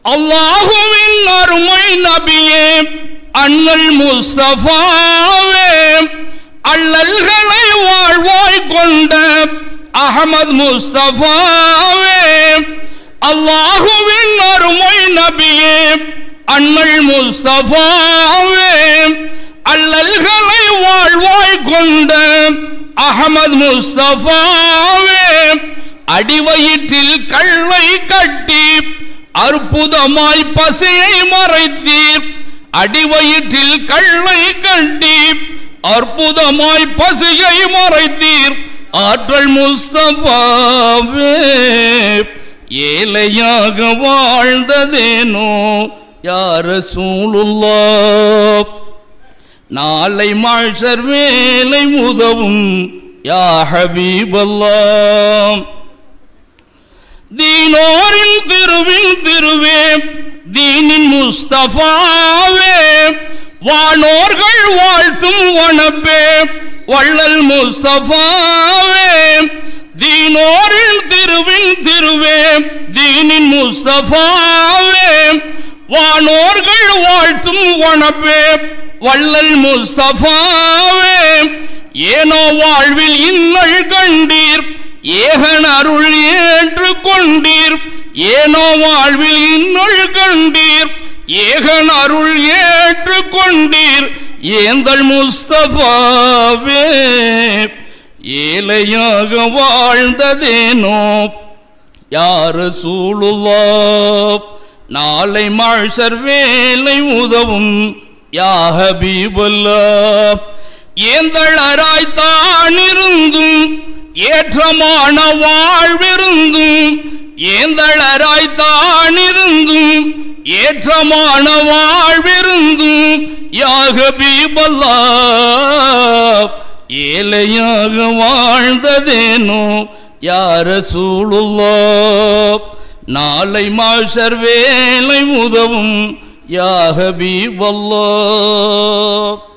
அல்லாஹுவின் அருமை நபியே அண்ணல் முஸ்தபாவே அள்ளல்களை வாழ்வாய் கொண்ட அகமது முஸ்தபாவே அல்லாஹுவின் அருமை நபியே அண்ணல் முஸ்தபாவே அள்ளல்களை வாழ்வாய் கொண்ட அகமது முஸ்தபாவே அடிவயிற்றில் கல்வை கட்டி அற்புதமாய் பசையை மறைத்தீர் அடிவயிற்றில் கல்வை கட்டி அற்புதமாய் பசியை மறைத்தீர் ஆற்றல் முஸ்தபாவே ஏழையாக வாழ்ந்ததேனோ யார சூழுல்லா நாளை மாஷர் வேலை உதவும் யா ஹபீபல்லாம் தீனோரின் திருவின் திருவே தீனின் முஸ்தபாவே வானோர்கள் வாழ்த்தும் வனப்பே வள்ளல் முஸ்தபாவே தீனோரின் திருவின் திருவே தீனின் முஸ்தபாவே வானோர்கள் வாழ்த்தும் வனப்பே வள்ளல் முஸ்தபாவே ஏனோ வாழ்வில் இன்னல் கண்டீர் ஏகன் அருள் ஏற்று கொண்டீர் ஏனோ வாழ்வில் இன்னொள் கண்டீர் ஏகன் அருள் ஏற்று கொண்டீர் ஏந்தல் முஸ்தபாவே ஏழையாக வாழ்ந்ததேனோ யாரு சூழுவா நாளை மாழ்சர் வேலை உதவும் யா ஹபீபல்லா ஏந்தளராய் தான் இருந்தும் ஏற்றமான வாழ்விருந்தும் ஏந்தளராய் தான் இருந்தும் ஏற்றமான வாழ்விருந்தும் யாக பீபல்லா ஏழையாக வாழ்ந்ததேனோ யார சூழுல்லா நாளை மாஷர் வேலை உதவும் யாக பீபல்லா